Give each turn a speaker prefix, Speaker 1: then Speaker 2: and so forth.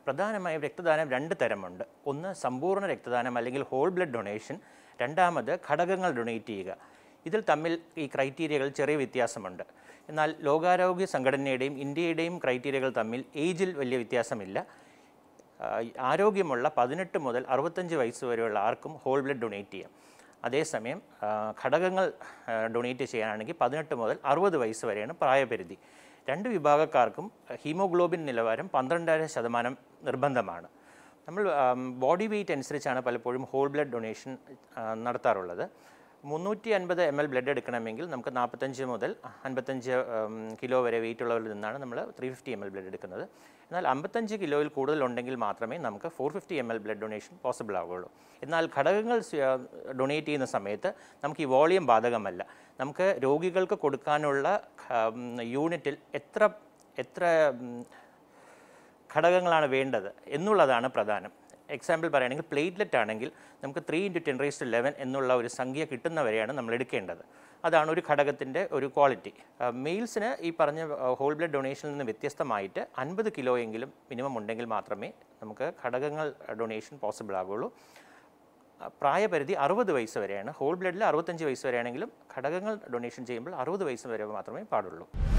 Speaker 1: പ്രധാനമായും രക്തദാനം രണ്ട് തരമുണ്ട് ഒന്ന് സമ്പൂർണ്ണ രക്തദാനം അല്ലെങ്കിൽ ഹോൾ ബ്ലഡ് ഡൊണേഷൻ രണ്ടാമത് ഘടകങ്ങൾ ഡൊണേറ്റ് ചെയ്യുക ഇതിൽ തമ്മിൽ ഈ ക്രൈറ്റീരിയകൾ ചെറിയ വ്യത്യാസമുണ്ട് എന്നാൽ ലോകാരോഗ്യ സംഘടനയുടെയും ഇന്ത്യയുടെയും ക്രൈറ്റീരിയകൾ തമ്മിൽ ഏജിൽ വലിയ വ്യത്യാസമില്ല ആ, ആരോഗ്യമുള്ള പതിനെട്ട് മുതൽ അറുപത്തഞ്ച് വയസ്സ് വരെയുള്ള ആർക്കും ഹോൾ ബ്ലഡ് ഡൊണേറ്റ് ചെയ്യാം അതേസമയം ആ, ഘടകങ്ങൾ ഡൊണേറ്റ് ചെയ്യാനാണെങ്കിൽ പതിനെട്ട് മുതൽ അറുപത് വയസ്സ് വരെയാണ് പ്രായപരിധി രണ്ട് വിഭാഗക്കാർക്കും ഹീമോഗ്ലോബിൻ നിലവാരം പന്ത്രണ്ടര ശതമാനം നിർബന്ധമാണ് നമ്മൾ ബോഡി വെയ്റ്റ് അനുസരിച്ചാണ് പലപ്പോഴും ഹോൾ ബ്ലഡ് ഡൊണേഷൻ നടത്താറുള്ളത് മുന്നൂറ്റി അൻപത് എം എൽ ബ്ലഡ് എടുക്കണമെങ്കിൽ നമുക്ക് നാൽപ്പത്തഞ്ച് മുതൽ അൻപത്തഞ്ച് കിലോ വരെ വെയിറ്റ് ഉള്ളവരിൽ നിന്നാണ് നമ്മൾ three fifty M L blood എടുക്കുന്നത് എന്നാൽ അമ്പത്തഞ്ച് കിലോയിൽ കൂടുതൽ ഉണ്ടെങ്കിൽ മാത്രമേ നമുക്ക് four fifty M L blood donation possible ആവുകയുള്ളൂ എന്നാൽ ഘടകങ്ങൾ ഡൊണേറ്റ് ചെയ്യുന്ന സമയത്ത് നമുക്ക് ഈ വോളിയം ബാധകമല്ല നമുക്ക് രോഗികൾക്ക് കൊടുക്കാനുള്ള യൂണിറ്റിൽ എത്ര എത്ര ഉം, ഘടകങ്ങളാണ് വേണ്ടത് എന്നുള്ളതാണ് പ്രധാനം എക്സാമ്പിൾ പറയുകയാണെങ്കിൽ പ്ലേറ്റ്ലെറ്റ് ആണെങ്കിൽ നമുക്ക് three into ten raise to eleven എന്നുള്ള ഒരു സംഖ്യ കിട്ടുന്നവരെയാണ് നമ്മൾ എടുക്കേണ്ടത് അതാണ് ഒരു ഘടകത്തിൻ്റെ ഒരു ക്വാളിറ്റി മെയിൽസിന് ഈ പറഞ്ഞ ഹോൾ ബ്ലഡ് ഡൊണേഷനിൽ നിന്ന് വ്യത്യസ്തമായിട്ട് അൻപത് കിലോ എങ്കിലും മിനിമം ഉണ്ടെങ്കിൽ മാത്രമേ നമുക്ക് ഘടകങ്ങൾ ഡൊണേഷൻ പോസിബിൾ ആകുള്ളൂ ആ, പ്രായപരിധി അറുപത് വയസ്സ് വരെയാണ് ഹോൾ ബ്ലഡിൽ അറുപത്തഞ്ച് വയസ്സ് വരെയാണെങ്കിലും ഘടകങ്ങൾ ഡൊണേഷൻ ചെയ്യുമ്പോൾ അറുപത് വയസ്സ് വരെ മാത്രമേ പാടുള്ളൂ